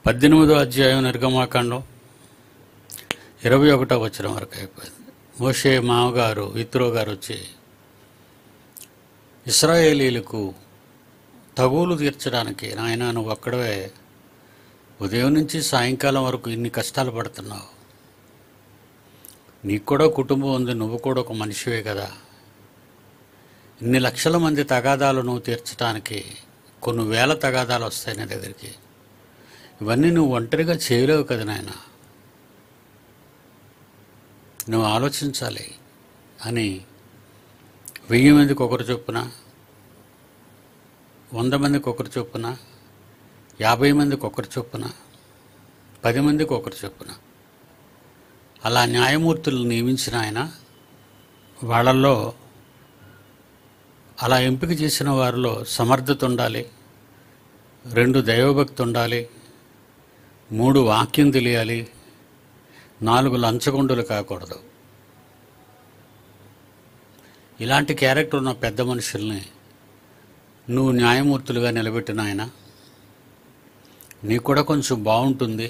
పద్దెనిమిదో అధ్యాయం నిర్గమాకాండం ఇరవై ఒకటో వచ్చిన వరకు అయిపోయింది మోషే మామగారు ఇత్రో గారు వచ్చి ఇస్రాయేలీలకు తగులు తీర్చడానికి నాయన నువ్వు అక్కడవే ఉదయం నుంచి సాయంకాలం వరకు ఇన్ని కష్టాలు పడుతున్నావు నీకు కూడా కుటుంబం ఉంది నువ్వు కూడా ఒక మనిషివే కదా ఇన్ని లక్షల మంది తగాదాలు నువ్వు తీర్చడానికి కొన్ని వేల తగాదాలు వస్తాయి నీ దగ్గరికి ఇవన్నీ నువ్వు ఒంటరిగా చేయలేవు కదా నాయన నువ్వు ఆలోచించాలి అని వెయ్యి మందికి ఒకరు చొప్పున వంద మందికి ఒకరు చొప్పున యాభై మందికి ఒకరు చొప్పున పది మందికి ఒకరు చొప్పున అలా న్యాయమూర్తులు నియమించిన ఆయన వాళ్ళల్లో అలా ఎంపిక చేసిన వారిలో సమర్థత ఉండాలి రెండు దైవభక్తి ఉండాలి మూడు వాక్యం తెలియాలి నాలుగు లంచగొండులు కాకూడదు ఇలాంటి క్యారెక్టర్ ఉన్న పెద్ద మనుషుల్ని నువ్వు న్యాయమూర్తులుగా నిలబెట్టిన ఆయన నీకు కూడా కొంచెం బాగుంటుంది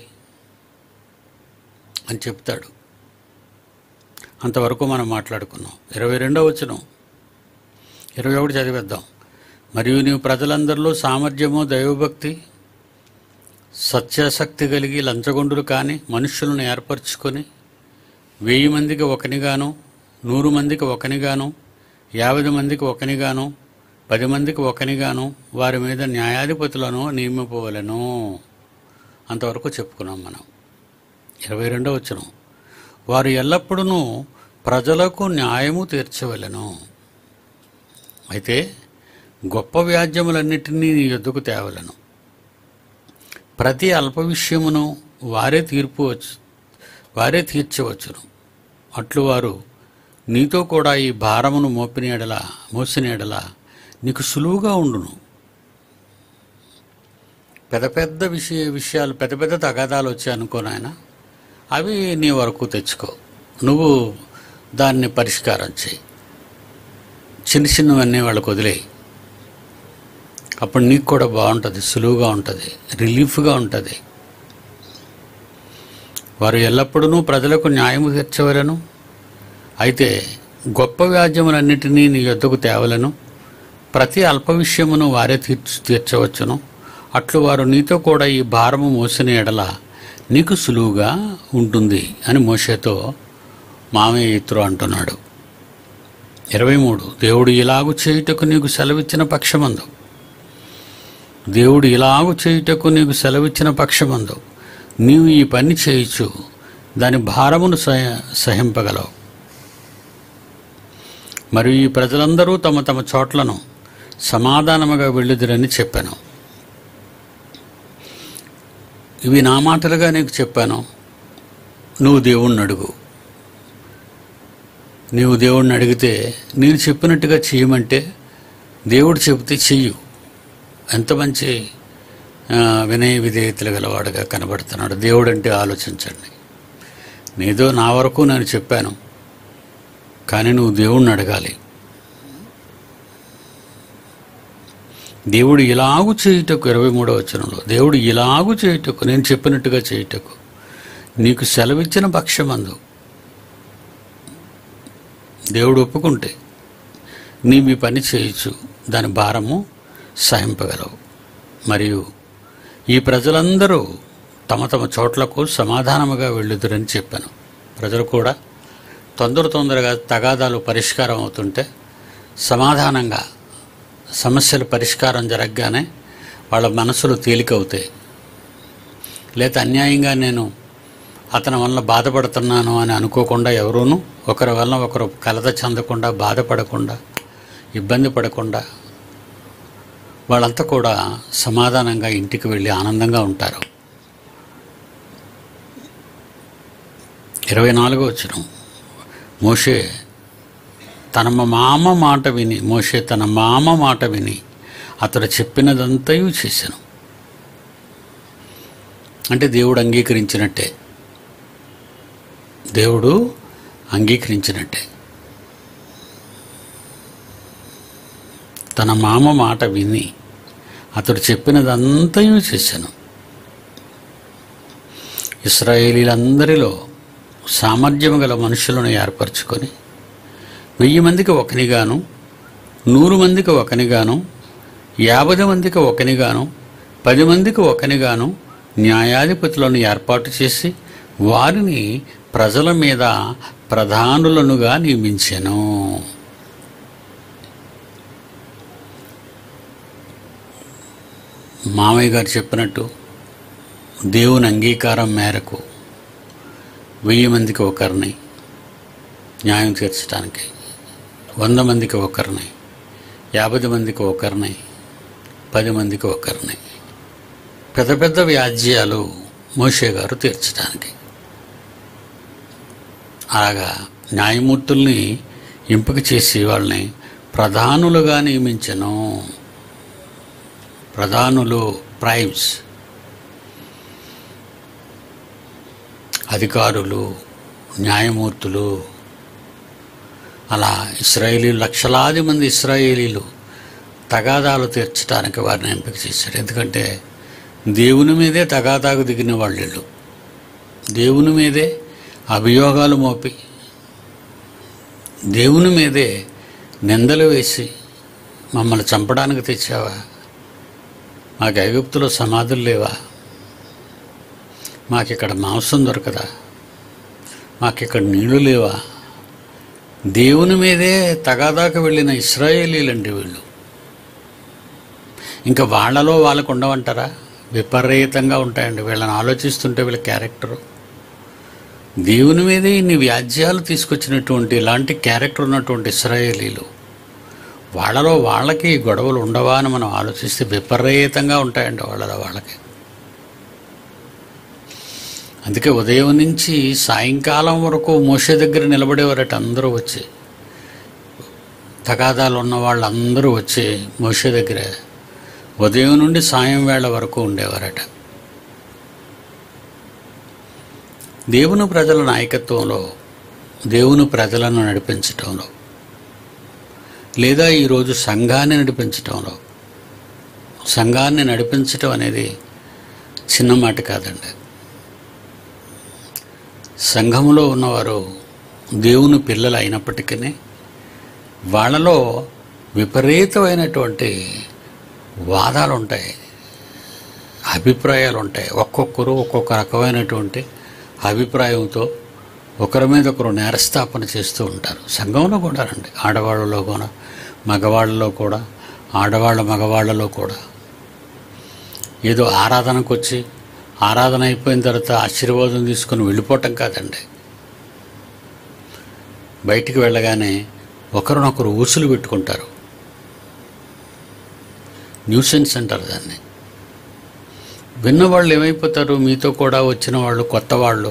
అని చెప్తాడు అంతవరకు మనం మాట్లాడుకున్నాం ఇరవై రెండో వచ్చినాం ఇరవై ఒకటి చదివేద్దాం మరియు నీవు ప్రజలందరిలో సామర్థ్యము దైవభక్తి సత్యాసక్తి కలిగి లంచగొండులు కాని మనుష్యులను ఏర్పరచుకొని వెయ్యి మందికి ఒకనిగాను నూరు మందికి ఒకనిగాను యాభై మందికి ఒకనిగాను పది మందికి ఒకనిగాను వారి మీద న్యాయాధిపతులను నియమిపోవలను అంతవరకు చెప్పుకున్నాం మనం ఇరవై రెండో వచనం వారు ఎల్లప్పుడూ ప్రజలకు న్యాయము తీర్చవలను అయితే గొప్ప వ్యాజ్యములన్నిటినీ నీ యొద్దకు తేవలను ప్రతి అల్ప విషయమును వారే తీర్పు వచ్చు వారే తీర్చవచ్చును అట్లు వారు నీతో కూడా ఈ భారమును మోపిన ఎడల మోసిన ఎడల నీకు సులువుగా ఉండును పెద్ద పెద్ద విషయ విషయాలు పెద్ద పెద్ద తగాదాలు వచ్చాయి అనుకో నాయన అవి నీ వరకు తెచ్చుకో నువ్వు దాన్ని పరిష్కారం చేయి చిన్న చిన్నవన్నీ వాళ్ళకు వదిలేయి అప్పుడు నీకు కూడా బాగుంటుంది సులువుగా ఉంటుంది రిలీఫ్గా ఉంటుంది వారు ఎల్లప్పుడూ ప్రజలకు న్యాయము తీర్చవలను అయితే గొప్ప వ్యాజ్యములన్నిటినీ నీ యొద్దకు తేవలను ప్రతి అల్ప విషయమును వారే తీర్చు తీర్చవచ్చును అట్లు వారు నీతో కూడా ఈ భారము మోసిన ఎడల నీకు సులువుగా ఉంటుంది అని మోషేతో మామయ్య ఇత్రు అంటున్నాడు ఇరవై మూడు దేవుడు ఇలాగు చేయుటకు నీకు సెలవిచ్చిన పక్షమందు దేవుడు ఇలాగు చేయుటకు నీకు సెలవిచ్చిన పక్షమందు నీవు ఈ పని చేయుచు దాని భారమును సహ సహింపగలవు మరియు ఈ ప్రజలందరూ తమ తమ చోట్లను సమాధానముగా వెళ్ళుదురని చెప్పాను ఇవి నా మాటలుగా నీకు చెప్పాను నువ్వు దేవుణ్ణి అడుగు నీవు దేవుణ్ణి అడిగితే నేను చెప్పినట్టుగా చేయమంటే దేవుడు చెబితే చెయ్యు ఎంత మంచి ఆ, వినయ విధేయతలు గలవాడుగా కనబడుతున్నాడు దేవుడు అంటే ఆలోచించండి నీదో నా వరకు నేను చెప్పాను కానీ నువ్వు దేవుణ్ణి అడగాలి దేవుడు ఇలాగు చేయుటకు ఇరవై మూడవ వచనంలో దేవుడు ఇలాగు చేయుటకు నేను చెప్పినట్టుగా చేయుటకు నీకు సెలవిచ్చిన పక్షమందు దేవుడు ఒప్పుకుంటే నీ మీ పని చేయొచ్చు దాని భారము సహింపగలవు మరియు ఈ ప్రజలందరూ తమ తమ చోట్లకు సమాధానముగా వెళ్ళుదురని చెప్పాను ప్రజలు కూడా తొందర తొందరగా తగాదాలు పరిష్కారం అవుతుంటే సమాధానంగా సమస్యల పరిష్కారం జరగగానే వాళ్ళ మనసులు తేలికవుతాయి లేక అన్యాయంగా నేను అతని వల్ల బాధపడుతున్నాను అని అనుకోకుండా ఎవరూను ఒకరి వల్ల ఒకరు కలత చెందకుండా బాధపడకుండా ఇబ్బంది పడకుండా వాళ్ళంతా కూడా సమాధానంగా ఇంటికి వెళ్ళి ఆనందంగా ఉంటారు ఇరవై నాలుగో వచ్చిన మోషే తన మామ మాట విని మోషే తన మామ మాట విని అతడు చెప్పినదంతయు చేశాను అంటే దేవుడు అంగీకరించినట్టే దేవుడు అంగీకరించినట్టే తన మామ మాట విని అతడు చెప్పినదంతయు చేశాను ఇస్రాయేలీలందరిలో సామర్థ్యం గల మనుషులను ఏర్పరచుకొని వెయ్యి మందికి ఒకనిగాను నూరు మందికి ఒకనిగాను యాభై మందికి ఒకనిగాను పది మందికి ఒకనిగాను న్యాయాధిపతులను ఏర్పాటు చేసి వారిని ప్రజల మీద ప్రధానులనుగా నియమించెను మామయ్య గారు చెప్పినట్టు దేవుని అంగీకారం మేరకు వెయ్యి మందికి ఒకరిని న్యాయం తీర్చడానికి వంద మందికి ఒకరిని యాభై మందికి ఒకరిని పది మందికి ఒకరిని పెద్ద పెద్ద వ్యాజ్యాలు మోషే గారు తీర్చడానికి అలాగా న్యాయమూర్తుల్ని ఎంపిక చేసి వాళ్ళని ప్రధానులుగా నియమించను ప్రధానులు ప్రైమ్స్ అధికారులు న్యాయమూర్తులు అలా ఇస్రాయేలీలు లక్షలాది మంది ఇస్రాయేలీలు తగాదాలు తీర్చడానికి వారిని ఎంపిక చేశాడు ఎందుకంటే దేవుని మీదే తగాదాకు దిగిన వాళ్ళు వీళ్ళు. దేవుని మీదే అభియోగాలు మోపి దేవుని మీదే నిందలు వేసి మమ్మల్ని చంపడానికి తెచ్చావా మాకు ఐగుప్తులో సమాధులు లేవా మాకిక్కడ మాంసం దొరకదా మాకిక్కడ నీళ్లు లేవా దేవుని మీదే తగాదాకు వెళ్ళిన ఇస్రాయేలీలండి వీళ్ళు ఇంకా వాళ్ళలో వాళ్ళకు ఉండవంటారా విపరీతంగా ఉంటాయండి వీళ్ళని ఆలోచిస్తుంటే వీళ్ళ క్యారెక్టరు దేవుని మీదే ఇన్ని వ్యాజ్యాలు తీసుకొచ్చినటువంటి ఇలాంటి క్యారెక్టర్ ఉన్నటువంటి ఇస్రాయేలీలు వాళ్ళలో వాళ్ళకి ఈ గొడవలు ఉండవా అని మనం ఆలోచిస్తే విపరీతంగా ఉంటాయండి వాళ్ళలో వాళ్ళకి అందుకే ఉదయం నుంచి సాయంకాలం వరకు మోషే దగ్గర నిలబడేవారట అందరూ వచ్చి తగాదాలు ఉన్న వాళ్ళందరూ వచ్చి మోషే దగ్గర ఉదయం నుండి సాయం వేళ వరకు ఉండేవారట దేవుని ప్రజల నాయకత్వంలో దేవుని ప్రజలను నడిపించటంలో లేదా ఈరోజు సంఘాన్ని నడిపించటంలో సంఘాన్ని నడిపించటం అనేది చిన్న మాట కాదండి సంఘములో ఉన్నవారు దేవుని పిల్లలు అయినప్పటికీ వాళ్ళలో విపరీతమైనటువంటి వాదాలు ఉంటాయి అభిప్రాయాలు ఉంటాయి ఒక్కొక్కరు ఒక్కొక్క రకమైనటువంటి అభిప్రాయంతో ఒకరి మీద ఒకరు నేరస్థాపన చేస్తూ ఉంటారు సంఘంలో కూడా రండి ఆడవాళ్ళలో కూడా మగవాళ్ళలో కూడా ఆడవాళ్ళ మగవాళ్ళలో కూడా ఏదో ఆరాధనకు వచ్చి ఆరాధన అయిపోయిన తర్వాత ఆశీర్వాదం తీసుకొని వెళ్ళిపోవటం కాదండి బయటికి వెళ్ళగానే ఒకరినొకరు ఊసులు పెట్టుకుంటారు న్యూసెన్స్ అంటారు దాన్ని విన్నవాళ్ళు ఏమైపోతారు మీతో కూడా వచ్చిన వాళ్ళు కొత్త వాళ్ళు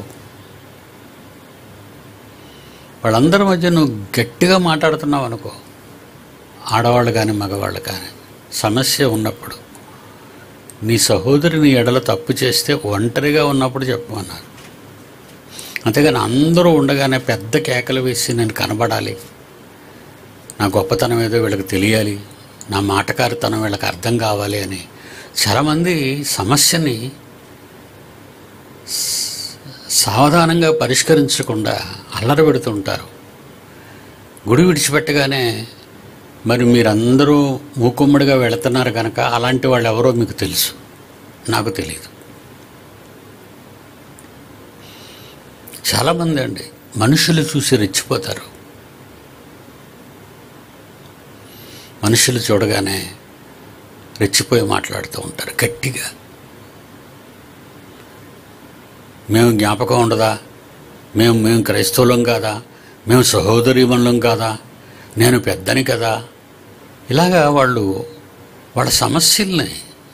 వాళ్ళందరి మధ్య నువ్వు గట్టిగా మాట్లాడుతున్నావు అనుకో ఆడవాళ్ళు కానీ మగవాళ్ళు కానీ సమస్య ఉన్నప్పుడు నీ సహోదరిని ఎడల తప్పు చేస్తే ఒంటరిగా ఉన్నప్పుడు చెప్పమన్నారు అంతేగాని అందరూ ఉండగానే పెద్ద కేకలు వేసి నేను కనబడాలి నా గొప్పతనం ఏదో వీళ్ళకి తెలియాలి నా మాటకారితనం వీళ్ళకి అర్థం కావాలి అని చాలామంది సమస్యని స- సావధానంగా పరిష్కరించకుండా అల్లరి పెడుతుంటారు గుడి విడిచిపెట్టగానే మరి మీరందరూ మూకుమ్మడిగా వెళుతున్నారు కనుక అలాంటి వాళ్ళు ఎవరో మీకు తెలుసు నాకు తెలియదు చాలామంది అండి మనుషులు చూసి రెచ్చిపోతారు మనుషులు చూడగానే రెచ్చిపోయి మాట్లాడుతూ ఉంటారు గట్టిగా మేము జ్ఞాపకం ఉండదా మేము మేము క్రైస్తవులం కాదా మేము సహోదరీమణులం కాదా నేను పెద్దని కదా ఇలాగా వాళ్ళు వాళ్ళ సమస్యల్ని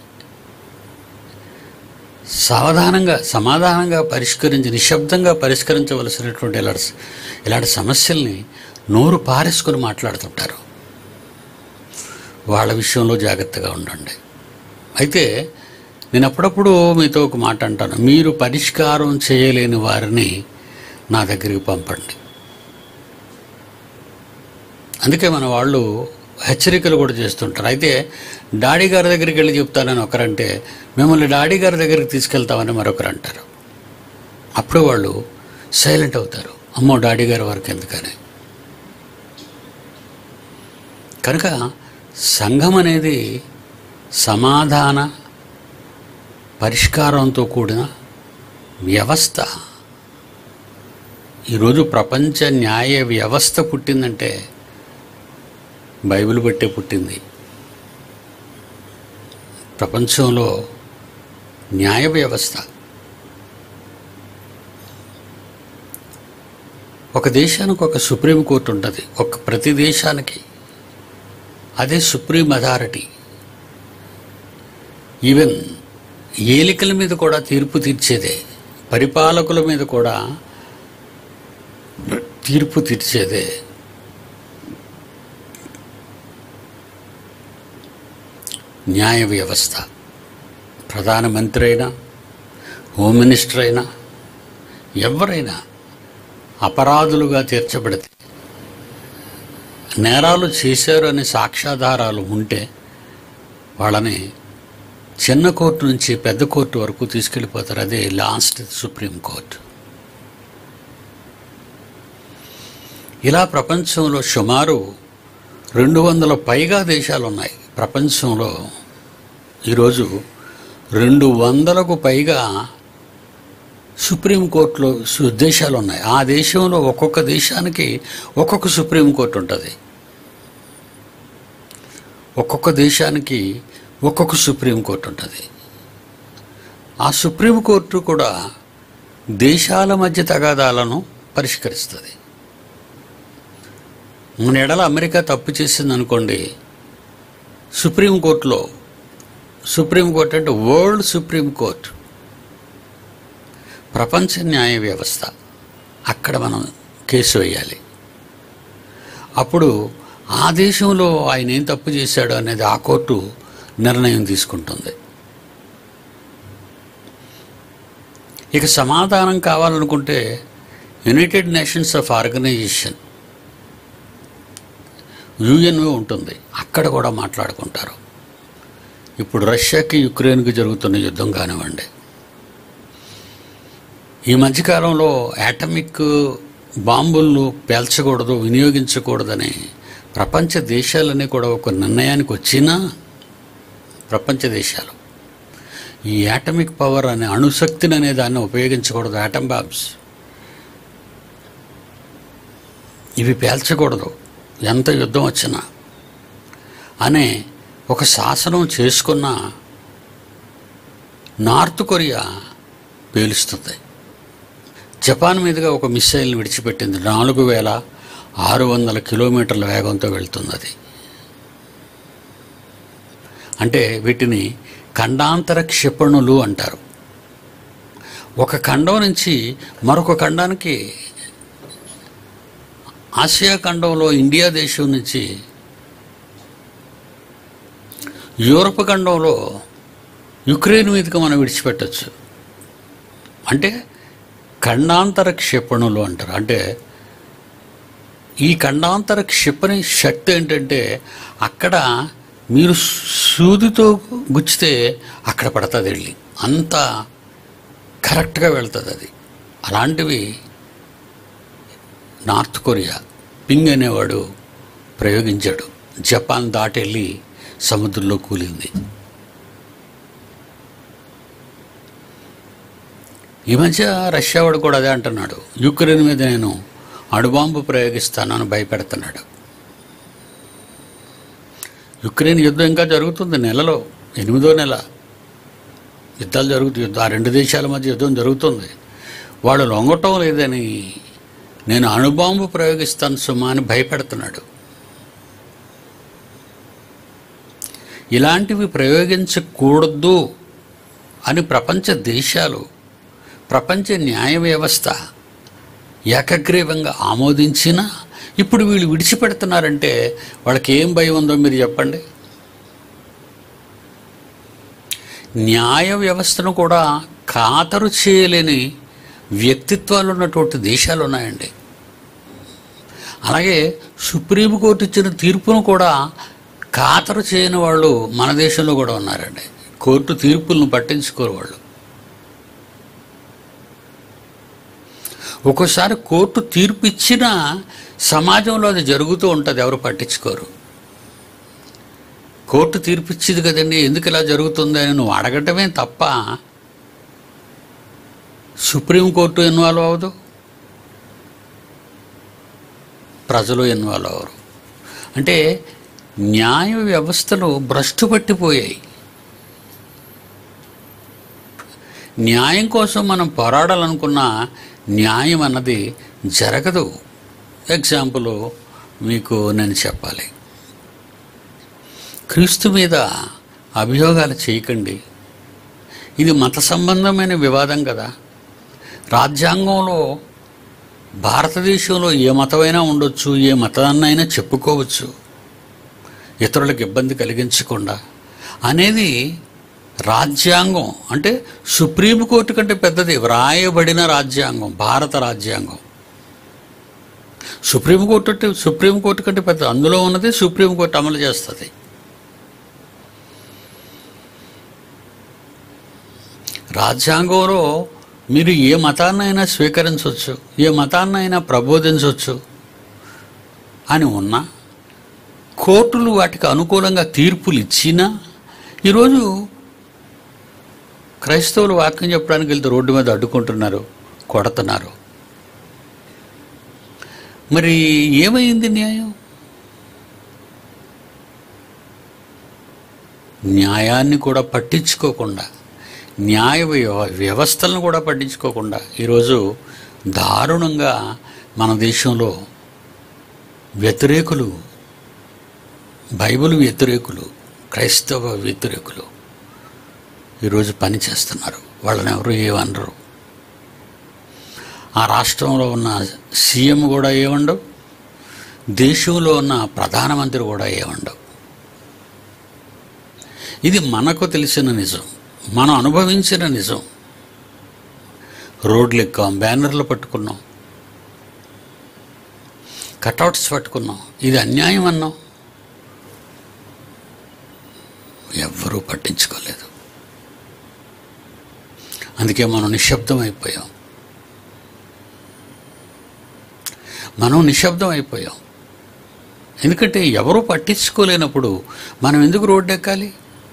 సావధానంగా సమాధానంగా పరిష్కరించి నిశ్శబ్దంగా పరిష్కరించవలసినటువంటి ఇలాంటి ఇలాంటి సమస్యల్ని నోరు పారేసుకొని మాట్లాడుతుంటారు వాళ్ళ విషయంలో జాగ్రత్తగా ఉండండి అయితే నేను అప్పుడప్పుడు మీతో ఒక మాట అంటాను మీరు పరిష్కారం చేయలేని వారిని నా దగ్గరికి పంపండి అందుకే మన వాళ్ళు హెచ్చరికలు కూడా చేస్తుంటారు అయితే డాడీ గారి దగ్గరికి వెళ్ళి చెప్తానని ఒకరంటే మిమ్మల్ని డాడీ గారి దగ్గరికి తీసుకెళ్తామని మరొకరు అంటారు అప్పుడు వాళ్ళు సైలెంట్ అవుతారు అమ్మో డాడీ గారి వరకు ఎందుకని కనుక సంఘం అనేది సమాధాన పరిష్కారంతో కూడిన వ్యవస్థ ఈరోజు ప్రపంచ న్యాయ వ్యవస్థ పుట్టిందంటే బైబిల్ బట్టే పుట్టింది ప్రపంచంలో న్యాయ వ్యవస్థ ఒక దేశానికి ఒక సుప్రీం కోర్టు ఉంటుంది ఒక ప్రతి దేశానికి అదే సుప్రీం అథారిటీ ఈవెన్ ఏలికల మీద కూడా తీర్పు తీర్చేదే పరిపాలకుల మీద కూడా తీర్పు తీర్చేదే న్యాయ వ్యవస్థ ప్రధానమంత్రి అయినా హోమ్ మినిస్టర్ అయినా ఎవరైనా అపరాధులుగా తీర్చబడితే నేరాలు చేశారు అనే సాక్ష్యాధారాలు ఉంటే వాళ్ళని చిన్న కోర్టు నుంచి పెద్ద కోర్టు వరకు తీసుకెళ్ళిపోతారు అదే లాస్ట్ సుప్రీం కోర్టు ఇలా ప్రపంచంలో సుమారు రెండు వందల పైగా దేశాలు ఉన్నాయి ప్రపంచంలో ఈరోజు రెండు వందలకు పైగా సుప్రీంకోర్టులో సు- దేశాలు ఉన్నాయి ఆ దేశంలో ఒక్కొక్క దేశానికి ఒక్కొక్క సుప్రీంకోర్టు ఉంటుంది ఒక్కొక్క దేశానికి ఒక్కొక్క సుప్రీంకోర్టు ఉంటుంది ఆ సుప్రీంకోర్టు కూడా దేశాల మధ్య తగాదాలను పరిష్కరిస్తుంది మన ఎడల అమెరికా తప్పు చేసింది అనుకోండి సుప్రీంకోర్టులో సుప్రీంకోర్టు అంటే వరల్డ్ సుప్రీంకోర్టు ప్రపంచ న్యాయ వ్యవస్థ అక్కడ మనం కేసు వేయాలి అప్పుడు ఆ దేశంలో ఆయన ఏం తప్పు చేశాడు అనేది ఆ కోర్టు నిర్ణయం తీసుకుంటుంది ఇక సమాధానం కావాలనుకుంటే United Nations of organisation UNO ఉంటుంది అక్కడ కూడా మాట్లాడుకుంటారు ఇప్పుడు రష్యాకి యుక్రెయిన్కి జరుగుతున్న యుద్ధం కానివ్వండి ఈ మధ్యకాలంలో యాటమిక్ బాంబులను పేల్చకూడదు వినియోగించకూడదని ప్రపంచ దేశాలన్నీ కూడా ఒక నిర్ణయానికి వచ్చినా ప్రపంచ దేశాలు ఈ యాటమిక్ పవర్ అనే అణుశక్తిని అనే దాన్ని ఉపయోగించకూడదు యాటమ్ బాంబ్స్ ఇవి పేల్చకూడదు ఎంత యుద్ధం వచ్చినా అనే ఒక శాసనం చేసుకున్న నార్త్ కొరియా పేలుస్తుంది జపాన్ మీదుగా ఒక మిస్సైల్ని విడిచిపెట్టింది నాలుగు వేల ఆరు వందల కిలోమీటర్ల వేగంతో వెళ్తుంది అది అంటే వీటిని ఖండాంతర క్షిపణులు అంటారు ఒక ఖండం నుంచి మరొక ఖండానికి ఆసియా ఖండంలో ఇండియా దేశం నుంచి యూరప్ ఖండంలో యుక్రెయిన్ మీదకి మనం విడిచిపెట్టచ్చు అంటే ఖండాంతర క్షిపణులు అంటారు అంటే ఈ ఖండాంతర క్షిపణి శక్తి ఏంటంటే అక్కడ మీరు సూదితో గుచ్చితే అక్కడ పడుతుంది వెళ్ళి అంత కరెక్ట్గా వెళ్తుంది అది అలాంటివి నార్త్ కొరియా పింగ్ అనేవాడు ప్రయోగించాడు జపాన్ దాటెళ్ళి సముద్రంలో కూలింది ఈ మధ్య రష్యా వాడు కూడా అదే అంటున్నాడు యుక్రెయిన్ మీద నేను అణుబాంబు ప్రయోగిస్తాను అని భయపెడుతున్నాడు యుక్రెయిన్ యుద్ధం ఇంకా జరుగుతుంది నెలలో ఎనిమిదో నెల యుద్ధాలు జరుగుతాయి యుద్ధం ఆ రెండు దేశాల మధ్య యుద్ధం జరుగుతుంది వాడు లొంగటం లేదని నేను అణుబాంబు ప్రయోగిస్తాను సుమా అని భయపెడుతున్నాడు ఇలాంటివి ప్రయోగించకూడదు అని ప్రపంచ దేశాలు ప్రపంచ న్యాయ వ్యవస్థ ఏకగ్రీవంగా ఆమోదించినా ఇప్పుడు వీళ్ళు విడిచిపెడుతున్నారంటే వాళ్ళకి ఏం భయం ఉందో మీరు చెప్పండి న్యాయ వ్యవస్థను కూడా ఖాతరు చేయలేని వ్యక్తిత్వాలు ఉన్నటువంటి దేశాలు ఉన్నాయండి అలాగే సుప్రీంకోర్టు ఇచ్చిన తీర్పును కూడా ఖాతరు చేయని వాళ్ళు మన దేశంలో కూడా ఉన్నారండి కోర్టు తీర్పులను పట్టించుకోరు వాళ్ళు ఒక్కోసారి కోర్టు తీర్పు ఇచ్చినా సమాజంలో అది జరుగుతూ ఉంటుంది ఎవరు పట్టించుకోరు కోర్టు తీర్పు ఇచ్చింది కదండి ఎందుకు ఇలా జరుగుతుంది అని నువ్వు అడగటమే తప్ప సుప్రీంకోర్టు ఇన్వాల్వ్ అవ్వదు ప్రజలు ఇన్వాల్వ్ అవ్వరు అంటే న్యాయ వ్యవస్థలు భ్రష్టు పట్టిపోయాయి న్యాయం కోసం మనం పోరాడాలనుకున్న న్యాయం అన్నది జరగదు ఎగ్జాంపుల్ మీకు నేను చెప్పాలి క్రీస్తు మీద అభియోగాలు చేయకండి ఇది మత సంబంధమైన వివాదం కదా రాజ్యాంగంలో భారతదేశంలో ఏ మతమైనా ఉండొచ్చు ఏ మతాన్నైనా చెప్పుకోవచ్చు ఇతరులకు ఇబ్బంది కలిగించకుండా అనేది రాజ్యాంగం అంటే సుప్రీంకోర్టు కంటే పెద్దది వ్రాయబడిన రాజ్యాంగం భారత రాజ్యాంగం సుప్రీంకోర్టు అంటే సుప్రీంకోర్టు కంటే పెద్ద అందులో ఉన్నది సుప్రీంకోర్టు అమలు చేస్తుంది రాజ్యాంగంలో మీరు ఏ మతాన్నైనా స్వీకరించవచ్చు ఏ మతాన్నైనా ప్రబోధించవచ్చు అని ఉన్నా కోర్టులు వాటికి అనుకూలంగా తీర్పులు ఇచ్చినా ఈరోజు క్రైస్తవులు వాక్యం చెప్పడానికి వెళ్తే రోడ్డు మీద అడ్డుకుంటున్నారు కొడుతున్నారు మరి ఏమైంది న్యాయం న్యాయాన్ని కూడా పట్టించుకోకుండా న్యాయ వ్యవ- వ్యవస్థలను కూడా పట్టించుకోకుండా ఈరోజు దారుణంగా మన దేశంలో వ్యతిరేకులు బైబిల్ వ్యతిరేకులు క్రైస్తవ వ్యతిరేకులు ఈరోజు పని చేస్తున్నారు వాళ్ళని ఎవరు ఏమనరు ఆ రాష్ట్రంలో ఉన్న సీఎం కూడా ఏమండవు దేశంలో ఉన్న ప్రధానమంత్రి కూడా ఏమండవు ఇది మనకు తెలిసిన నిజం మనం అనుభవించిన నిజం రోడ్లు ఎక్కాం బ్యానర్లు పట్టుకున్నాం కటౌట్స్ పట్టుకున్నాం ఇది అన్యాయం అన్నాం ఎవ్వరూ పట్టించుకోలేదు అందుకే మనం నిశ్శబ్దం అయిపోయాం మనం నిశ్శబ్దం అయిపోయాం ఎందుకంటే ఎవరూ పట్టించుకోలేనప్పుడు మనం ఎందుకు రోడ్డు ఎక్కాలి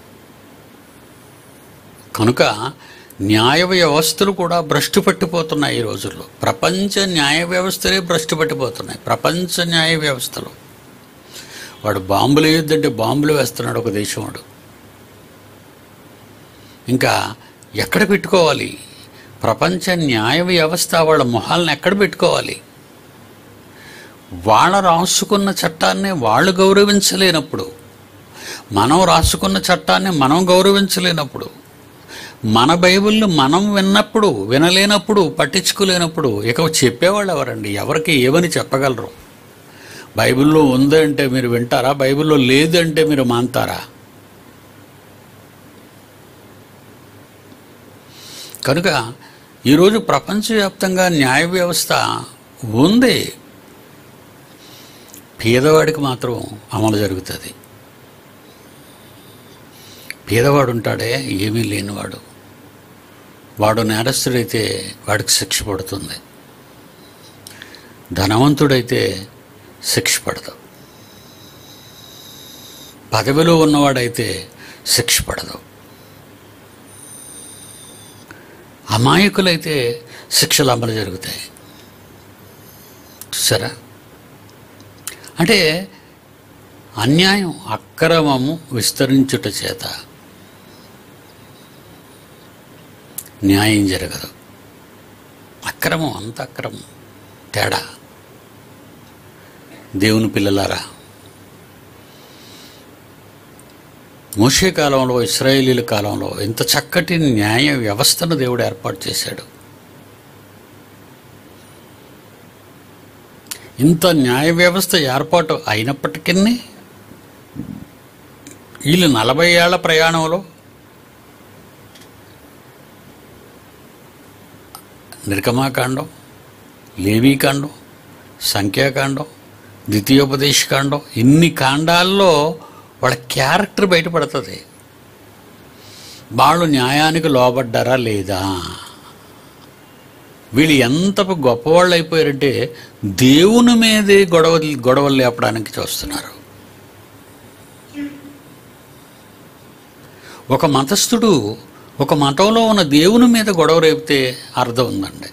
కనుక న్యాయ వ్యవస్థలు కూడా భ్రష్టు పట్టిపోతున్నాయి ఈ రోజుల్లో ప్రపంచ న్యాయ వ్యవస్థలే భ్రష్టు పట్టిపోతున్నాయి ప్రపంచ న్యాయ వ్యవస్థలు వాడు బాంబులు వేయొద్దంటే బాంబులు వేస్తున్నాడు ఒక దేశం వాడు ఇంకా ఎక్కడ పెట్టుకోవాలి ప్రపంచ న్యాయ వ్యవస్థ వాళ్ళ మొహాలను ఎక్కడ పెట్టుకోవాలి వాళ్ళ రాసుకున్న చట్టాన్ని వాళ్ళు గౌరవించలేనప్పుడు మనం రాసుకున్న చట్టాన్ని మనం గౌరవించలేనప్పుడు మన బైబిల్ని మనం విన్నప్పుడు వినలేనప్పుడు పట్టించుకోలేనప్పుడు ఇక చెప్పేవాళ్ళు ఎవరండి ఎవరికి ఏమని చెప్పగలరు బైబిల్లో ఉందంటే మీరు వింటారా బైబిల్లో లేదంటే మీరు మాంతారా కనుక ఈరోజు ప్రపంచవ్యాప్తంగా న్యాయ వ్యవస్థ ఉంది పేదవాడికి మాత్రం అమలు జరుగుతుంది పేదవాడు ఉంటాడే ఏమీ లేనివాడు వాడు నేరస్తుడైతే వాడికి శిక్ష పడుతుంది ధనవంతుడైతే శిక్ష పడదు పదవిలో ఉన్నవాడైతే శిక్ష పడదు అమాయకులైతే శిక్షలు అమలు జరుగుతాయి చూసారా అంటే అన్యాయం అక్రమము విస్తరించుట చేత న్యాయం జరగదు అక్రమం అంత అక్రమం తేడా దేవుని పిల్లలారా మోషే కాలంలో ఇస్రాయేలీల కాలంలో ఇంత చక్కటి న్యాయ వ్యవస్థను దేవుడు ఏర్పాటు చేశాడు ఇంత న్యాయ వ్యవస్థ ఏర్పాటు అయినప్పటికీ వీళ్ళు నలభై ఏళ్ల ప్రయాణంలో నిర్గమాకాండం లేవీకాండం సంఖ్యాకాండం ద్వితీయోపదేశకాండం ఇన్ని కాండాల్లో వాళ్ళ క్యారెక్టర్ బయటపడుతుంది వాళ్ళు న్యాయానికి లోబడ్డారా లేదా వీళ్ళు ఎంత గొప్పవాళ్ళు అయిపోయారంటే దేవుని మీదే గొడవ గొడవలు లేపడానికి చూస్తున్నారు ఒక మతస్థుడు ఒక మతంలో ఉన్న దేవుని మీద గొడవ రేపితే అర్థం ఉందండి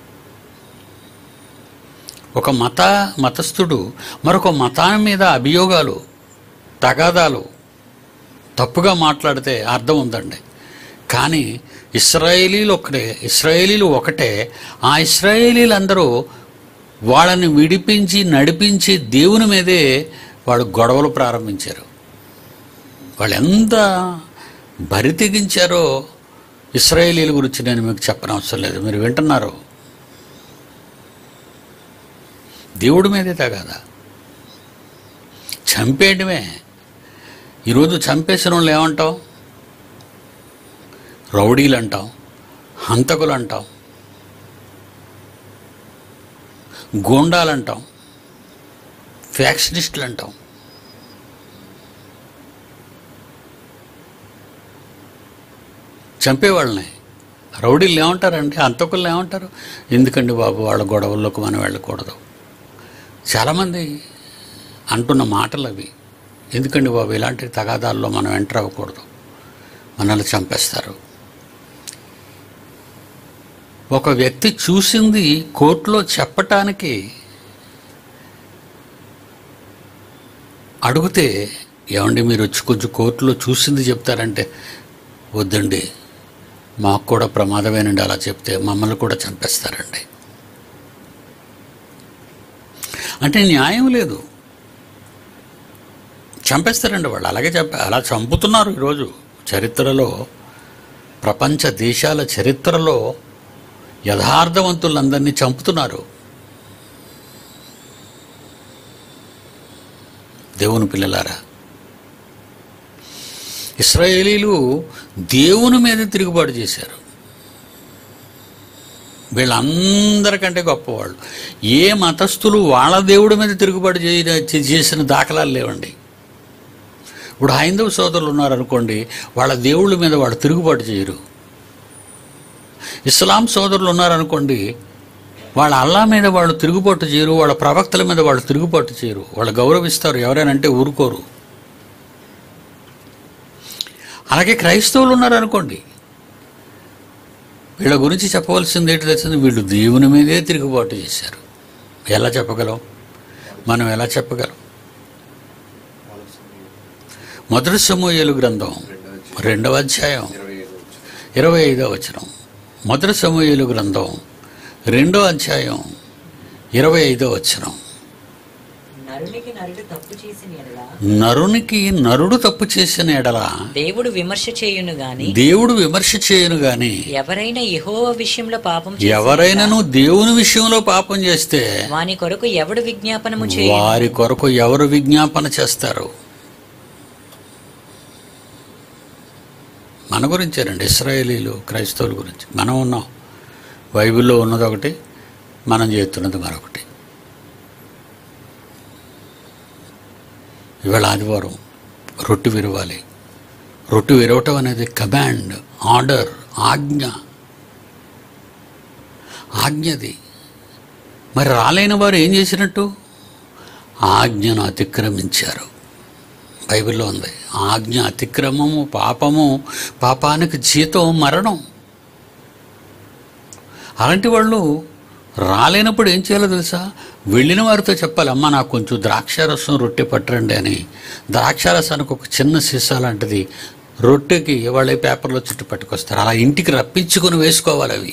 ఒక మత మతస్థుడు మరొక మతాన్ని మీద అభియోగాలు తగాదాలు తప్పుగా మాట్లాడితే అర్థం ఉందండి కానీ ఇస్రాయేలీలు ఒకటే ఇస్రాయేలీలు ఒకటే ఆ ఇస్రాయేలీలందరూ వాళ్ళని విడిపించి నడిపించి దేవుని మీదే వాళ్ళు గొడవలు ప్రారంభించారు వాళ్ళు ఎంత బరి తెగించారో ఇస్రాయేలీల గురించి నేను మీకు చెప్పనవసరం లేదు మీరు వింటున్నారు దేవుడి మీదే తగాదా చంపేయడమే ఈరోజు చంపేసిన వాళ్ళు ఏమంటాం రౌడీలు అంటాం హంతకులు అంటాం గూండాలు అంటాం ఫ్యాక్షనిస్టులు అంటాం చంపేవాళ్ళని రౌడీలు ఏమంటారండి హంతకులు ఏమంటారు ఎందుకండి బాబు వాళ్ళ గొడవల్లోకి మనం వెళ్ళకూడదు చాలామంది అంటున్న మాటలు అవి ఎందుకండి బాబు ఇలాంటి తగాదాల్లో మనం ఎంటర్ అవ్వకూడదు మనల్ని చంపేస్తారు ఒక వ్యక్తి చూసింది కోర్టులో చెప్పటానికి అడిగితే ఏమండి మీరు వచ్చి కొంచెం కోర్టులో చూసింది చెప్తారంటే వద్దండి మాకు కూడా ప్రమాదమేనండి అలా చెప్తే మమ్మల్ని కూడా చంపేస్తారండి అంటే న్యాయం లేదు చంపేస్తారండి వాళ్ళు అలాగే చంప అలా చంపుతున్నారు ఈరోజు చరిత్రలో ప్రపంచ దేశాల చరిత్రలో యథార్థవంతులందరినీ చంపుతున్నారు దేవుని పిల్లలారా ఇస్రాయేలీలు దేవుని మీద తిరుగుబాటు చేశారు వీళ్ళందరికంటే గొప్పవాళ్ళు ఏ మతస్థులు వాళ్ళ దేవుడి మీద తిరుగుబాటు చేయ చేసిన దాఖలాలు లేవండి ఇప్పుడు హైందవ సోదరులు ఉన్నారనుకోండి వాళ్ళ దేవుళ్ళ మీద వాళ్ళు తిరుగుబాటు చేయరు ఇస్లాం సోదరులు ఉన్నారనుకోండి వాళ్ళ అల్లా మీద వాళ్ళు తిరుగుబాటు చేయరు వాళ్ళ ప్రవక్తల మీద వాళ్ళు తిరుగుబాటు చేయరు వాళ్ళు గౌరవిస్తారు ఎవరైనా అంటే ఊరుకోరు అలాగే క్రైస్తవులు ఉన్నారనుకోండి వీళ్ళ గురించి చెప్పవలసింది ఏంటి తెలిసింది వీళ్ళు దేవుని మీదే తిరుగుబాటు చేశారు ఎలా చెప్పగలం మనం ఎలా చెప్పగలం మొదటి సమూహలు గ్రంథం రెండవ అధ్యాయం ఇరవై ఐదవ వచనం మొదటి సమూహలు గ్రంథం రెండో అధ్యాయం ఇరవై ఐదో వచనం నరునికి నరుడు తప్పు చేసిన ఎడల నరునికి నరుడు తప్పు చేసిన ఎడల దేవుడు విమర్శ చేయును గాని దేవుడు విమర్శ చేయను గాని ఎవరైనా యెహోవ విషయంలో పాపం చేసిన ఎవరైనాను దేవుని విషయంలో పాపం చేస్తే ఎడల వాని కొరకు ఎవడు విజ్ఞాపనము చేయ వారి కొరకు ఎవరు విజ్ఞాపన చేస్తారు మన గురించేనండి ఇస్రాయేలీలు క్రైస్తవుల గురించి మనం ఉన్నాం బైబిల్లో ఉన్నది ఒకటి మనం చేస్తున్నది మరొకటి ఇవాళ ఆదివారం రొట్టె విరవాలి రొట్టె విరవటం అనేది కమాండ్ ఆర్డర్ ఆజ్ఞ ఆజ్ఞది మరి రాలేని వారు ఏం చేసినట్టు ఆజ్ఞను అతిక్రమించారు బైబిల్లో ఉంది ఆజ్ఞ అతిక్రమము పాపము పాపానికి జీతం మరణం అలాంటి వాళ్ళు రాలేనప్పుడు ఏం చేయాలో తెలుసా వెళ్ళిన వారితో చెప్పాలి అమ్మ నాకు కొంచెం ద్రాక్షారసం రొట్టె పట్టరండి అని ద్రాక్షారసానికి ఒక చిన్న సీసా లాంటిది రొట్టెకి వాళ్ళే పేపర్లో చుట్టూ పట్టుకొస్తారు అలా ఇంటికి రప్పించుకొని వేసుకోవాలి అవి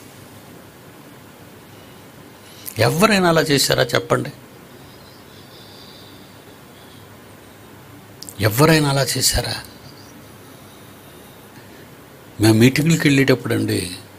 ఎవరైనా అలా చేశారా చెప్పండి ఎవరైనా అలా చేశారా మేము మీటింగ్లకు వెళ్ళేటప్పుడు అండి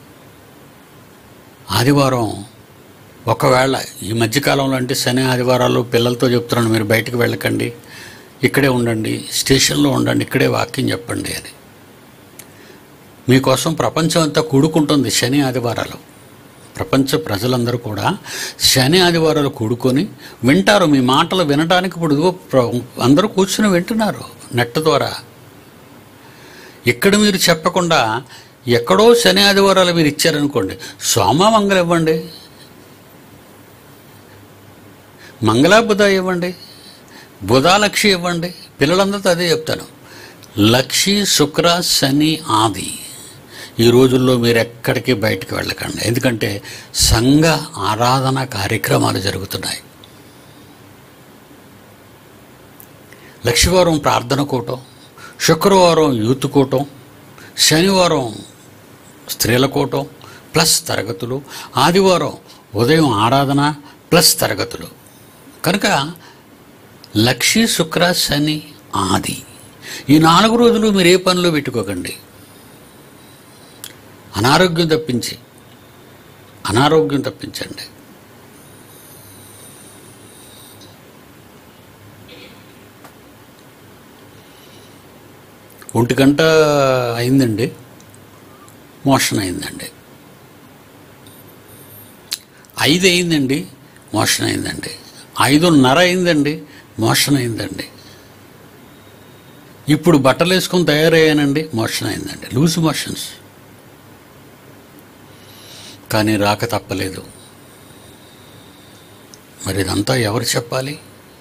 ఆదివారం ఒకవేళ ఈ మధ్యకాలంలో అంటే శని ఆదివారాలు పిల్లలతో చెప్తున్నాను మీరు బయటకు వెళ్ళకండి ఇక్కడే ఉండండి స్టేషన్లో ఉండండి ఇక్కడే వాక్యం చెప్పండి అని మీకోసం ప్రపంచం అంతా కూడుకుంటుంది శని ఆదివారాలు ప్రపంచ ప్రజలందరూ కూడా శని ఆదివారాలు కూడుకొని వింటారు మీ మాటలు వినడానికి ఇప్పుడు ఇదిగో ప్ర- అందరూ కూర్చుని వింటున్నారు నెట్ ద్వారా ఇక్కడ మీరు చెప్పకుండా ఎక్కడో శని ఆదివారాలు మీరు ఇచ్చారనుకోండి సోమ మంగళ ఇవ్వండి మంగళ బుధ ఇవ్వండి బుధ లక్షి ఇవ్వండి పిల్లలందరితో అదే చెప్తాను లక్షి శుక్ర శని ఆది ఈ రోజుల్లో మీరు ఎక్కడికి బయటికి వెళ్ళకండి ఎందుకంటే సంఘ ఆరాధన కార్యక్రమాలు జరుగుతున్నాయి లక్షవారం ప్రార్థన కూటం శుక్రవారం యూత్ కూటం శనివారం స్త్రీల కూటం ప్లస్ తరగతులు ఆదివారం ఉదయం ఆరాధన ప్లస్ తరగతులు కనుక లక్షి శుక్ర శని ఆది ఈ నాలుగు రోజులు మీరు ఏ పనులు పెట్టుకోకండి అనారోగ్యం తప్పించి అనారోగ్యం తప్పించండి ఒంటి గంట అయిందండి మోషన్ అయిందండి ఐదు అయిందండి మోషన్ అయిందండి ఐదున్నర అయిందండి మోషన్ అయిందండి ఇప్పుడు బట్టలు వేసుకొని తయారయ్యానండి మోషన్ అయిందండి లూజ్ మోషన్స్ కానీ రాక తప్పలేదు మరి ఇదంతా ఎవరు చెప్పాలి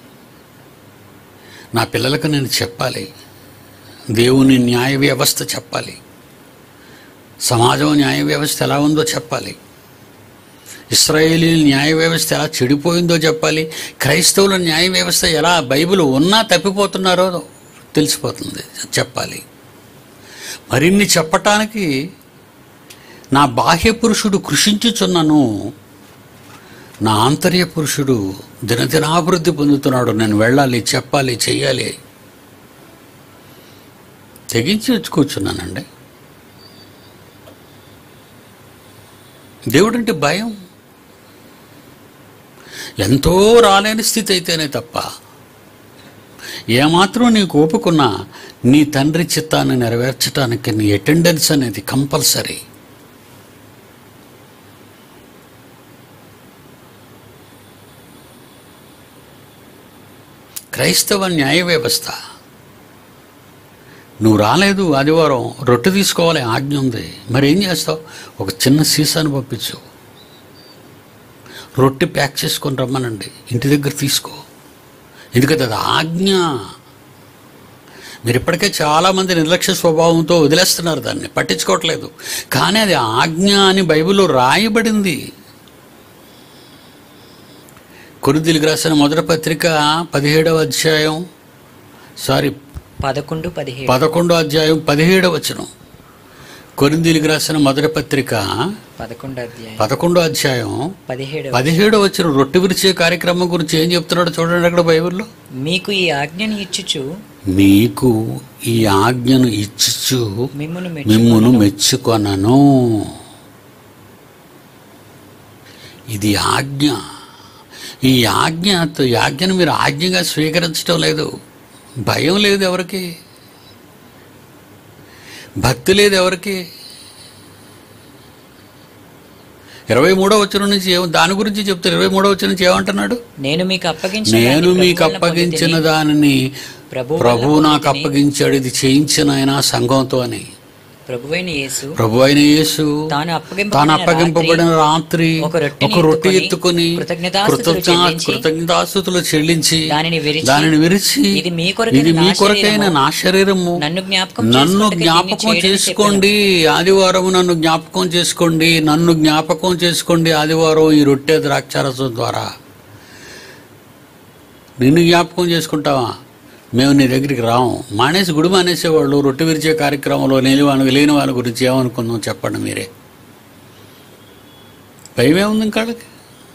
నా పిల్లలకు నేను చెప్పాలి దేవుని న్యాయ వ్యవస్థ చెప్పాలి సమాజం న్యాయ వ్యవస్థ ఎలా ఉందో చెప్పాలి ఇస్రాయేలీ న్యాయ వ్యవస్థ ఎలా చెడిపోయిందో చెప్పాలి క్రైస్తవుల న్యాయ వ్యవస్థ ఎలా బైబిల్ ఉన్నా తప్పిపోతున్నారో తెలిసిపోతుంది చెప్పాలి మరిన్ని చెప్పటానికి నా బాహ్య పురుషుడు కృషించుచున్నను నా ఆంతర్య పురుషుడు దినదినాభివృద్ధి పొందుతున్నాడు నేను వెళ్ళాలి చెప్పాలి చెయ్యాలి తెగించి వచ్చి కూర్చున్నానండి దేవుడంటే భయం ఎంతో రాలేని స్థితి అయితేనే తప్ప ఏమాత్రం నీకు ఓపుకున్నా నీ తండ్రి చిత్తాన్ని నెరవేర్చడానికి నీ అటెండెన్స్ అనేది కంపల్సరీ క్రైస్తవ న్యాయ వ్యవస్థ నువ్వు రాలేదు ఆదివారం రొట్టె తీసుకోవాలి ఆజ్ఞ ఉంది మరి ఏం చేస్తావు ఒక చిన్న సీసాను పంపించు రొట్టె ప్యాక్ చేసుకొని రమ్మనండి ఇంటి దగ్గర తీసుకో ఎందుకంటే అది ఆజ్ఞ మీరు ఇప్పటికే చాలామంది నిర్లక్ష్య స్వభావంతో వదిలేస్తున్నారు దాన్ని పట్టించుకోవట్లేదు కానీ అది ఆజ్ఞ అని బైబిల్లో రాయబడింది కొరింథీయులకు రాసిన మొదటి పత్రిక పదిహేడవ అధ్యాయం సారీ పదకొండు పదిహేడు పదకొండో అధ్యాయం పదిహేడవ వచనం కొరింథీయులకు రాసిన మొదటి పత్రిక పదకొండు అధ్యాయం పదకొండో అధ్యాయం పదిహేడు పదిహేడవ వచనం రొట్టె విరిచే కార్యక్రమం గురించి ఏం చెప్తున్నాడో చూడండి అక్కడ బైబిల్లో మీకు ఈ ఆజ్ఞను ఇచ్చుచు మీకు ఈ ఆజ్ఞను ఇచ్చుచు మిమ్మును మిమ్మును మెచ్చుకొనును. మెచ్చుకొనను ఇది ఆజ్ఞ ఈ ఆజ్ఞ ఈ ఆజ్ఞను మీరు ఆజ్ఞగా స్వీకరించడం లేదు భయం లేదు ఎవరికి భక్తి లేదు ఎవరికి ఇరవై మూడో వచ్చిన నుంచి ఏం దాని గురించి చెప్తారు ఇరవై మూడో వచ్చిన నుంచి ఏమంటున్నాడు నేను మీకు అప్పగించిన నేను దాన్ని మీకు ప్రభువు వలన అప్పగించిన పొందితిని. దానిని ప్రభువు ప్రభువు వలన నాకు పొందితిని. అప్పగించాడు ఇది చేయించిన ఆయన సంఘంతో అని ప్రభువైన యేసు ప్రభు అయిన యేసు తాను అప్పగింపబడిన తాను అప్పగింపబడిన రాత్రి ఒక రొట్టెని ఒక రొట్టె ఎత్తుకొని ఎత్తుకొని కృతజ్ఞతాస్తుతులు కృతజ్ఞ- చెల్లించి కృతజ్ఞతాస్తుతులు చెల్లించి దానిని విరిచి దానిని విరిచి ఇది మీ కొరకైన ఇది మీ నా కొరకైన శరీరము. నా శరీరము నన్ను జ్ఞాపకం నన్ను చేసుకొనుటకై దీన్ని జ్ఞాపకం చేయడని చేసుకోండి ఆదివారం నన్ను జ్ఞాపకం చేసుకోండి నన్ను జ్ఞాపకం చేసుకోండి ఆదివారం ఈ రొట్టె ద్రాక్షారసం ద్వారా నిన్ను జ్ఞాపకం చేసుకుంటావా మేము నీ దగ్గరికి రాము మానేసి గుడి మానేసేవాళ్ళు రొట్టె విరిచే కార్యక్రమంలో లేని వాళ్ళ లేని వాళ్ళ గురించి ఏమనుకుందాం చెప్పండి మీరే భయం ఏముంది ఇంకాళ్ళకి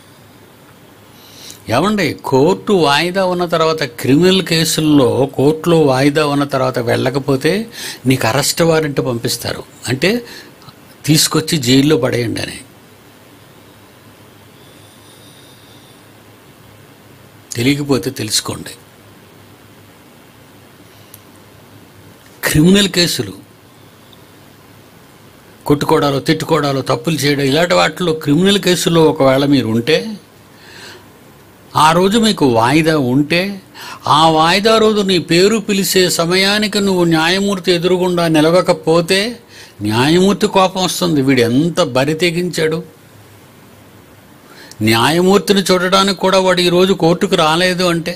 ఏమండి కోర్టు వాయిదా ఉన్న తర్వాత క్రిమినల్ కేసుల్లో కోర్టులో వాయిదా ఉన్న తర్వాత వెళ్ళకపోతే నీకు అరెస్ట్ వారెంట్ పంపిస్తారు అంటే తీసుకొచ్చి జైల్లో పడేయండి అని తెలియకపోతే తెలుసుకోండి క్రిమినల్ కేసులు కొట్టుకోవడాలు తిట్టుకోవడాలు తప్పులు చేయడం ఇలాంటి వాటిలో క్రిమినల్ కేసుల్లో ఒకవేళ మీరు ఉంటే ఆ రోజు మీకు వాయిదా ఉంటే ఆ వాయిదా రోజు నీ పేరు పిలిచే సమయానికి నువ్వు న్యాయమూర్తి ఎదురుగుండా నిలవకపోతే న్యాయమూర్తి కోపం వస్తుంది వీడు ఎంత బరి తెగించాడు న్యాయమూర్తిని చూడడానికి కూడా వాడు ఈరోజు కోర్టుకు రాలేదు అంటే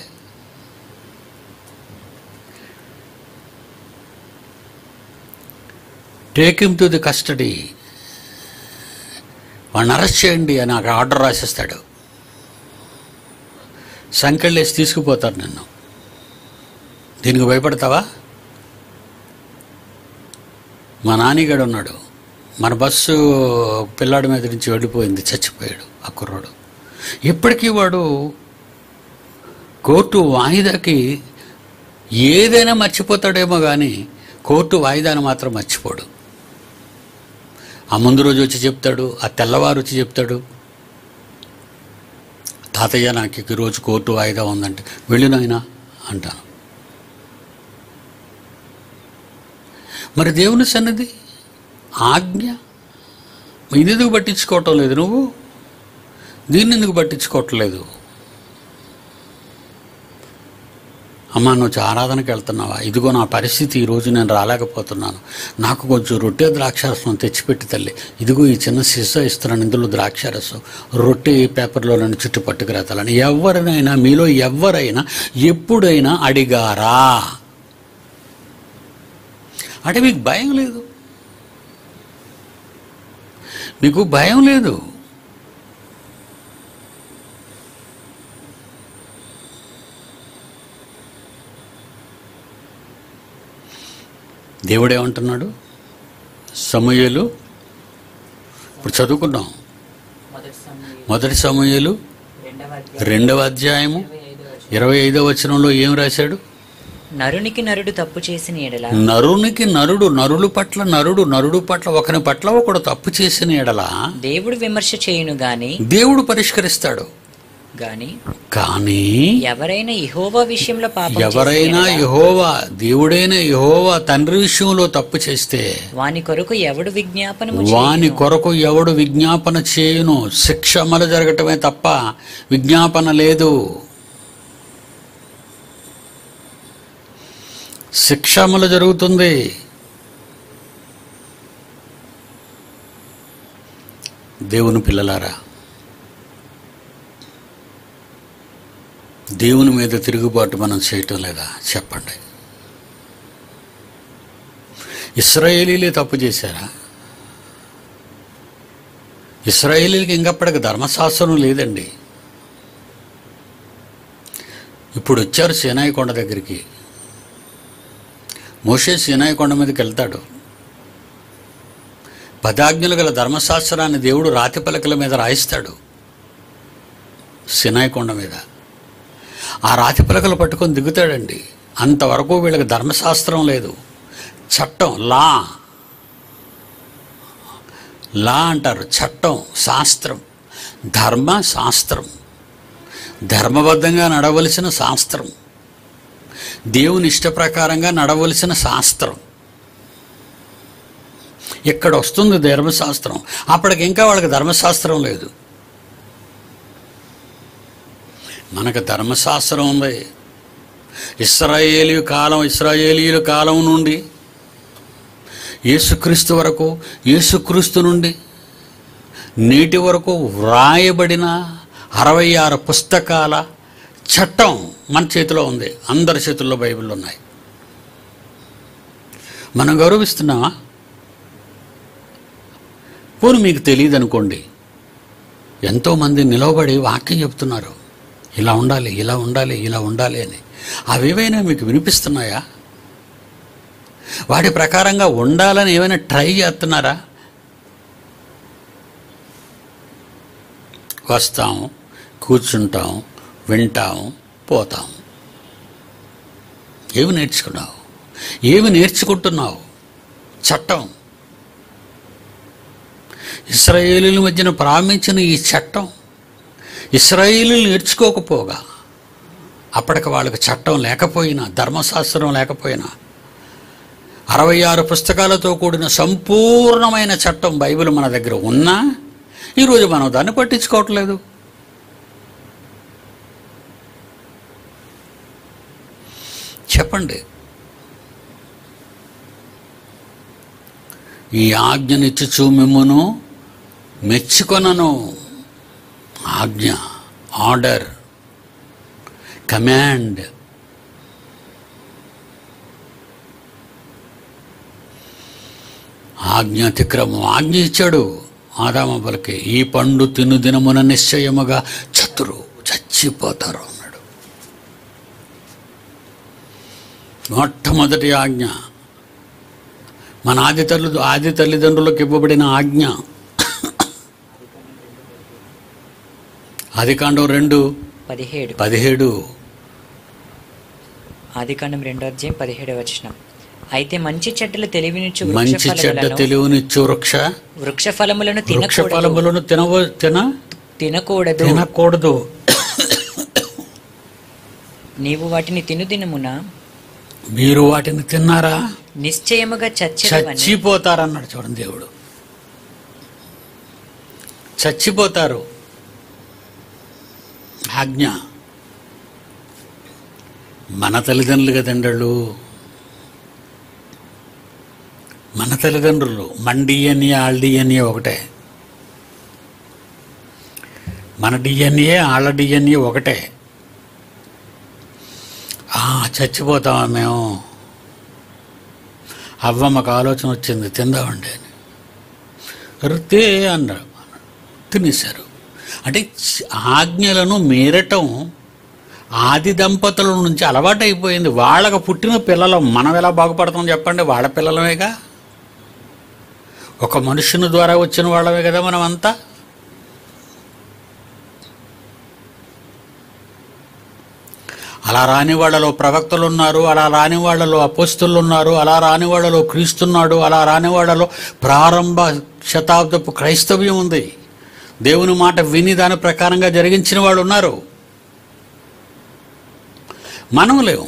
take him to the custody వాడిని అరెస్ట్ చేయండి అని అక్కడ ఆర్డర్ రాసేస్తాడు సంకెళ్ళేసి తీసుకుపోతారు నిన్ను దీనికి భయపడతావా మా నానిగాడు ఉన్నాడు మన బస్సు పిల్లాడి మీద నుంచి వెళ్ళిపోయింది చచ్చిపోయాడు ఆ కుర్రాడు ఇప్పటికీ వాడు కోర్టు వాయిదాకి ఏదైనా మర్చిపోతాడేమో కానీ కోర్టు వాయిదాను మాత్రం మర్చిపోడు ఆ ముందు రోజు వచ్చి చెప్తాడు ఆ తెల్లవారు వచ్చి చెప్తాడు తాతయ్య నాకు ఈ రోజు కోర్టు వాయిదా ఉందంటే వెళ్ళినాయనా అంటాను మరి దేవుని సన్నిధి ఆజ్ఞ ఇది ఎందుకు పట్టించుకోవటం లేదు నువ్వు దీన్ని ఎందుకు పట్టించుకోవట్లేదు అమ్మా నువ్వు ఆరాధనకి వెళ్తున్నావా ఇదిగో నా పరిస్థితి ఈరోజు నేను రాలేకపోతున్నాను నాకు కొంచెం రొట్టె ద్రాక్షారసం తెచ్చిపెట్టి తల్లి ఇదిగో ఈ చిన్న సీసా ఇస్తున్నాను ఇందులో ద్రాక్షారసం రొట్టె పేపర్లో నన్ను చుట్టూ పట్టుకురాతాలని ఎవరినైనా మీలో ఎవరైనా ఎప్పుడైనా అడిగారా అంటే మీకు భయం లేదు మీకు భయం లేదు దేవుడు ఏమంటున్నాడు సమయలు ఇప్పుడు చదువుకున్నాం మొదటి సమయం మొదటి సమయలు రెండవ అధ్యాయం రెండవ అధ్యాయము ఇరవై ఐదవ వచనం. ఇరవై ఐదవ వచనంలో ఏం రాశాడు నరునికి నరుడు తప్పు చేసిన ఎడల నరునికి నరుడు నరుడు పట్ల నరుడు నరుడు పట్ల ఒకని పట్ల ఒకడు తప్పు చేసిన ఎడల దేవుడు విమర్శ చేయును గాని దేవుడు పరిష్కరిస్తాడు గాని కానీ ఎవరైనా ఇహోవా విషయంలో పాపం ఎవరైనా చేసిన ఎడల యహోవా దేవుడైన యహోవా తండ్రి విషయంలో తప్పు చేస్తే వాని కొరకు ఎవడు విజ్ఞాపనము వాని చేయును? కొరకు ఎవడు విజ్ఞాపన చేయును శిక్ష అమలు జరగటమే తప్ప విజ్ఞాపన లేదు శిక్ష అమలు జరుగుతుంది దేవుని పిల్లలారా దేవుని మీద తిరుగుబాటు మనం చేయటం లేదా చెప్పండి ఇస్రాయేలీలే తప్పు చేశారా ఇస్రాయేలీలకి ఇంకప్పటికి ధర్మశాస్త్రం లేదండి ఇప్పుడు వచ్చారు సీనాయి కొండ దగ్గరికి మోషే సీనాయి కొండ మీదకి వెళ్తాడు పదాజ్ఞలు గల ధర్మశాస్త్రాన్ని దేవుడు రాతి పలకల మీద రాయిస్తాడు సినాయి కొండ మీద ఆ రాతి పలకలు పట్టుకొని దిగుతాడండి అంతవరకు వీళ్ళకి ధర్మశాస్త్రం లేదు చట్టం లా లా అంటారు చట్టం శాస్త్రం ధర్మ శాస్త్రం ధర్మబద్ధంగా నడవలసిన శాస్త్రం దేవుని ఇష్ట ప్రకారంగా నడవలసిన శాస్త్రం ఇక్కడ వస్తుంది ధర్మశాస్త్రం అప్పటికి ఇంకా వాళ్ళకి ధర్మశాస్త్రం లేదు మనకు ధర్మశాస్త్రం ఉంది ఇస్రాయేలీ కాలం ఇస్రాయేలీల కాలం నుండి యేసుక్రీస్తు వరకు యేసుక్రీస్తు నుండి నేటి వరకు వ్రాయబడిన అరవై ఆరు పుస్తకాల చట్టం మన చేతిలో ఉంది అందరి చేతుల్లో బైబిల్ ఉన్నాయి మనం గౌరవిస్తున్నామా పోను మీకు తెలియదు అనుకోండి ఎంతోమంది నిలవబడి వాక్యం చెప్తున్నారు ఇలా ఉండాలి ఇలా ఉండాలి ఇలా ఉండాలి అని అవేవైనా మీకు వినిపిస్తున్నాయా వాటి ప్రకారంగా ఉండాలని ఏమైనా ట్రై చేస్తున్నారా వస్తాం కూర్చుంటాం వింటాం పోతాం ఏమి నేర్చుకున్నావు ఏమి నేర్చుకుంటున్నావు చట్టం ఇస్రాయేలీల మధ్యన ప్రారంభించిన ఈ చట్టం ఇస్రాయేలీలు నేర్చుకోకపోగా అప్పటికి వాళ్ళకి చట్టం లేకపోయినా ధర్మశాస్త్రం లేకపోయినా అరవై ఆరు పుస్తకాలతో కూడిన సంపూర్ణమైన చట్టం బైబిల్ మన దగ్గర ఉన్నా ఈరోజు మనం దాన్ని పట్టించుకోవట్లేదు చెప్పండి ఈ ఆజ్ఞనిచ్చుచు మిమ్మును మెచ్చుకొనను ఆజ్ఞ ఆర్డర్ కమాండ్ ఆజ్ఞ అతిక్రమం ఆజ్ఞ ఇచ్చాడు ఆదామబలకి ఈ పండు తిను దినమున నిశ్చయముగా చతురు చచ్చిపోతారు అన్నాడు మొట్టమొదటి ఆజ్ఞ మన ఆది తల్లి ఆది తల్లిదండ్రులకు ఇవ్వబడిన ఆజ్ఞ ఆదికాండం రెండు పదిహేడు పదిహేడు ఆదికాండం రెండో అధ్యాయం పదిహేడవ వచనం అయితే మంచి చెట్టులు తెలివినిచ్చు మంచి చెడ్డ వృక్ష తెలివినిచ్చు వృక్ష వృక్ష ఫలములను వృక్ష తినకూడదు ఫలములను తినవ తిన తినకూడదు తినకూడదు నీవు వాటిని తినుదినమున మీరు వాటిని తిన్నారా నిశ్చయముగా చచ్చేదవని చచ్చిపోతారన్నాడు చూడండి దేవుడు చచ్చిపోతారు ఆజ్ఞ మన తల్లిదండ్రులు కదండి వాళ్ళు మన తల్లిదండ్రులు మన డిఎన్ఏ వాళ్ళ డిఎన్ఏ ఒకటే మన డిఎన్ఏ వాళ్ళ డిఎన్ఏ ఒకటే ఆ, చచ్చిపోతామా మేము అవ్వమ్మకు ఆలోచన వచ్చింది తిందామండి అని రుతే అన్నారు తినేశారు అంటే చ- ఆజ్ఞలను మీరటం ఆది దంపతుల నుంచి అలవాటైపోయింది వాళ్ళకు పుట్టిన పిల్లలు మనం ఎలా బాగుపడతాం చెప్పండి వాళ్ళ పిల్లలమేగా ఒక మనుషుని ద్వారా వచ్చిన వాళ్ళమే కదా మనం అంతా అలా రాని వాళ్ళలో ప్రవక్తలు ఉన్నారు అలా రాని వాళ్ళలో అపోస్తులు ఉన్నారు అలా రాని వాళ్ళలో క్రీస్తున్నాడు అలా రాని వాళ్ళలో ప్రారంభ శతాబ్దపు క్రైస్తవ్యం ఉంది దేవుని మాట విని దాని ప్రకారంగా జరిగించిన వాళ్ళు ఉన్నారు మనం లేవు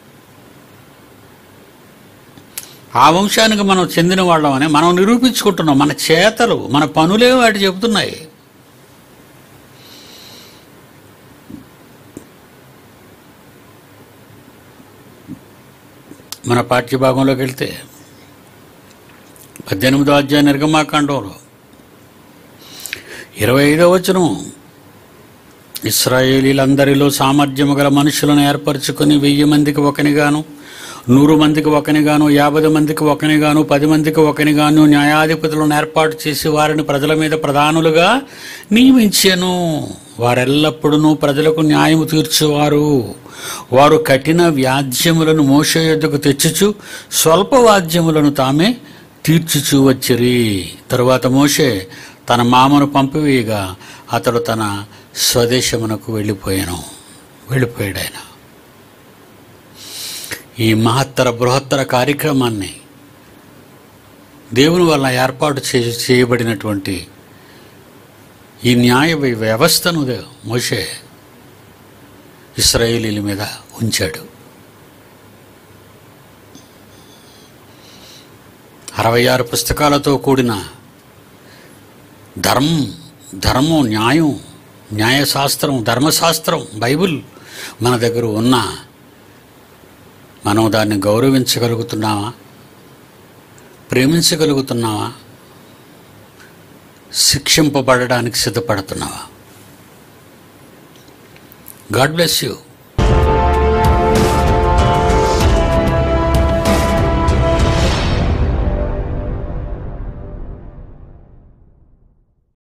ఆ వంశానికి మనం చెందిన వాళ్ళమని మనం నిరూపించుకుంటున్నాం మన చేతలు మన పనులే వాటి చెబుతున్నాయి మన పాఠ్యభాగంలోకి వెళ్తే పద్దెనిమిదో అధ్యాయ నిర్గమాకాండంలో ఇరవై ఐదో వచనం ఇస్రాయేలీలందరిలో సామర్థ్యము గల మనుషులను ఏర్పరచుకొని వెయ్యి మందికి ఒకనిగాను నూరు మందికి ఒకనిగాను యాభై మందికి ఒకనిగాను పది మందికి ఒకనిగాను న్యాయాధిపతులను ఏర్పాటు చేసి వారిని ప్రజల మీద ప్రధానులుగా నియమించాను వారెల్లప్పుడూ ప్రజలకు న్యాయము తీర్చువారు వారు కఠిన వ్యాజ్యములను మోస యొద్దకు తెచ్చుచు స్వల్ప వాద్యములను తామే తీర్చుచూ వచ్చిరి తరువాత మోషే తన మామను పంపివేయగా అతడు తన స్వదేశమునకు వెళ్ళిపోయాను వెళ్ళిపోయాడు ఆయన ఈ మహత్తర బృహత్తర కార్యక్రమాన్ని దేవుని వల్ల ఏర్పాటు చే చేయబడినటువంటి ఈ న్యాయ వ్య- వ్యవస్థను దే- మోషే ఇస్రాయేలీల మీద ఉంచాడు అరవై ఆరు పుస్తకాలతో కూడిన ధర్మం ధర్మం న్యాయం న్యాయశాస్త్రం ధర్మశాస్త్రం బైబిల్ మన దగ్గర ఉన్నా మనం దాన్ని గౌరవించగలుగుతున్నామా ప్రేమించగలుగుతున్నావా శిక్షింపబడడానికి సిద్ధపడుతున్నావా గాడ్ బ్లెస్ యూ